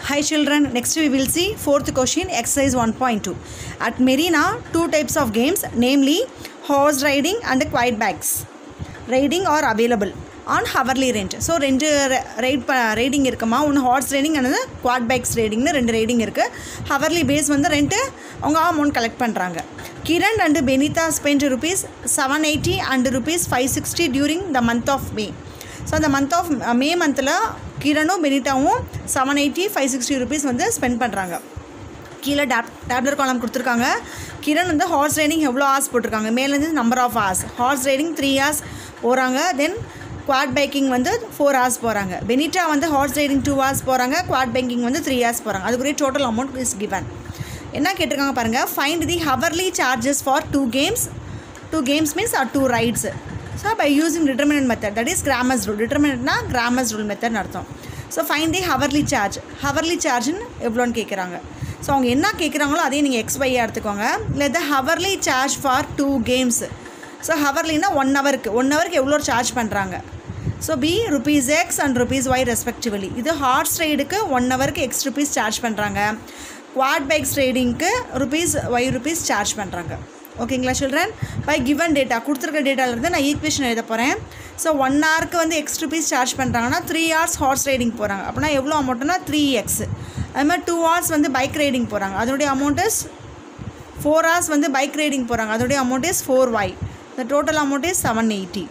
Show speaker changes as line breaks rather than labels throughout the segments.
Hi children, next we will see fourth question exercise 1.2. At Marina, two types of games namely horse riding and quiet bags. Riding are available on hourly rent. So ரெண்டு ride ப riding இருக்குமா ஒன்று horse riding and quad bikes ரைடிங்னு ரெண்டு riding இருக்குது hourly base வந்து rent அவங்க amount collect பண்ணுறாங்க Kiran and Benitha spend rupees seven eighty and rupees five sixty during the month of May so அந்த மந்த் ஆஃப் மே மந்தில் கிரணும் பெனிதாவும் seven eighty five sixty rupees வந்து ஸ்பெண்ட் பண்ணுறாங்க கீழே டேப் டேப்லர் காலம் கொடுத்துருக்காங்க கிரண் வந்து ஹார்ஸ் ரைடிங் எவ்வளோ ஹார்ஸ் போட்டிருக்காங்க மேலேருந்து number of horse horse riding three horse போகிறாங்க தென் குவாட் பைக்கிங் வந்து ஃபோர் ஹார்ஸ் போகிறாங்க பெனிட்டா வந்து ஹார்ஸ் ரைடிங் டூ ஹார்ஸ் போகிறாங்க குவாட் பைக்கிங் வந்து த்ரீ ஹார்ஸ் போகிறாங்க அதுக்குரிய டோட்டல் அமௌண்ட் இஸ் கிவன் என்ன கேட்டிருக்காங்க பாருங்கள் find the hourly charges for two games two games means or two rides so by using determinant method that is Cramer's rule டிட்டர்மினட்னா Cramer's rule மெத்தட்னு அர்த்தம் so find தி hourly charge hourly சார்ஜ்னு எவ்வளோன்னு கேட்குறாங்க so அவங்க என்ன கேட்குறாங்களோ அதையும் நீங்கள் எக்ஸ் ஒய்யாக எடுத்துக்கோங்க இல்லை the hourly charge for two games so ஹவர்லினா ஒன் ஹவருக்கு ஒன் ஹவருக்கு எவ்வளோ சார்ஜ் பண்ணுறாங்க so be rupees X and rupees Y respectively இது ஹார்ஸ் ரைடுக்கு ஒன் ஹவருக்கு எக்ஸ் ருபீஸ் சார்ஜ் பண்ணுறாங்க குவாட் பைக்ஸ் ரைடிங்க்கு ருபீஸ் ஒய் ருபீஸ் சார்ஜ் பண்ணுறாங்க ஓகேங்களா சில்ட்ரன் பை கிவன் டேட்டா கொடுத்துருக்க டேட்டாவிலேருந்து நான் ஈக்குவேஷன் எழுத போகிறேன் ஸோ ஒன் ஹவருக்கு வந்து எக்ஸ் ருபீஸ் சார்ஜ் பண்ணுறாங்கன்னா த்ரீ ஹவர்ஸ் ஹார்ஸ் ரைடிங் போகிறாங்க அப்படின்னா எவ்வளோ அமௌண்ட்னா த்ரீ எக்ஸ் அது மாதிரி டூ ஹவர்ஸ் வந்து பைக் ரைடிங் போகிறாங்க அதனுடைய அமௌண்ட் இஸ் ஃபோர் ஹவர்ஸ் வந்து பைக் ரைடிங் போகிறாங்க அதோடைய amount is four Y the total amount is seven eighty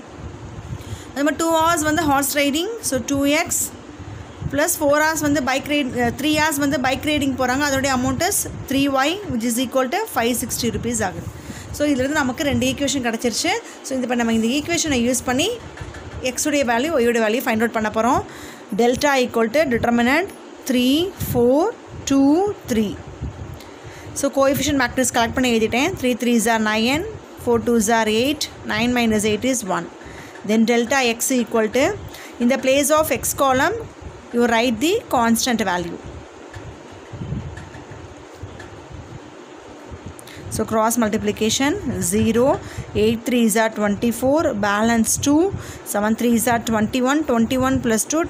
அது மாதிரி டூ ஹவர்ஸ் வந்து horse riding so two X plus four hours வந்து பைக் ரைட் த்ரீ ஹவர்ஸ் வந்து பைக் ரைடிங் போகிறாங்க அதோடைய amount is three Y which is equal to five sixty rupees ஆகுது so இதுலேருந்து நமக்கு ரெண்டு ஈக்குவேஷன் கிடச்சிருச்சு ஸோ இது இப்போ நம்ம இந்த ஈக்குவேஷனை யூஸ் பண்ணி எக்ஸுடைய வேல்யூ ஒய்யோட வேல்யூ ஃபைண்ட் அவுட் பண்ண போகிறோம் delta equal to determinant three four two three so coefficient மேக்டர்ஸ் கலெக்ட் பண்ணி எழுதிட்டேன் த்ரீ த்ரீ ஜார் நைன் ஃபோர் டூ ஜார் eight nine minus eight is one then delta x equal to in the place of x column you write the constant value so cross multiplication 0 8 3s are 24 balance 2 7 3s are 21 21 plus 2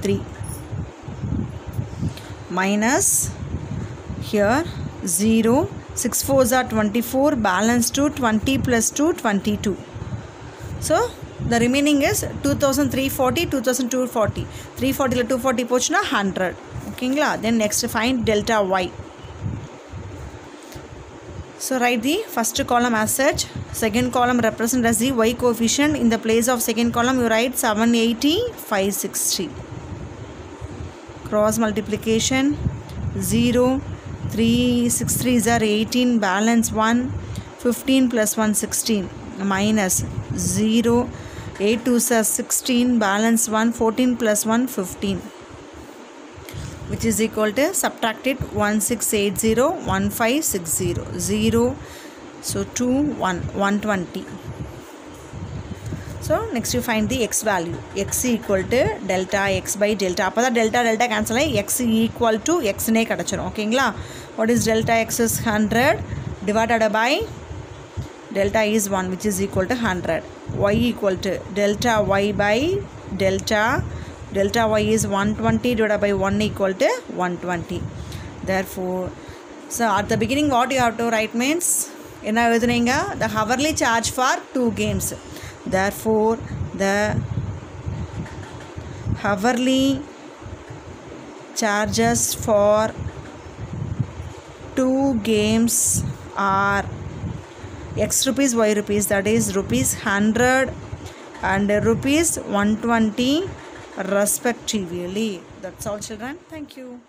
23 minus here 0 6 4s are 24 balance 2 20 plus 2 22 so the remaining is 2340 2240 340 240 போச்சுன்னா 100 ஓகேங்களா then next find delta y so write the first column as such second column represent as the y coefficient in the place of second column you write 780 560 cross multiplication 0 3 6 3s are 18 balance 1 15 plus 1 16 minus 0 8 2s are 16 balance 1 14 plus 1 15 which is equal to subtract it 1680 1560 0 so 2 1 120 so next you find the x value x equal to delta x by delta அப்போ தான் delta delta cancel ஆகி x equal to x நே கிடச்சிரும் ஓகேங்களா what is delta x is 100 divided by delta is 1 which is equal to 100 y equal to delta y by delta delta y is 120 divided by 1 equal to 120 therefore so at the beginning what you have to write means என்ன எழுதுனீங்க the hourly charge for two games therefore the hourly charges for two games are x rupees y rupees that is rupees 100 and rupees 120 respectively that's all children thank you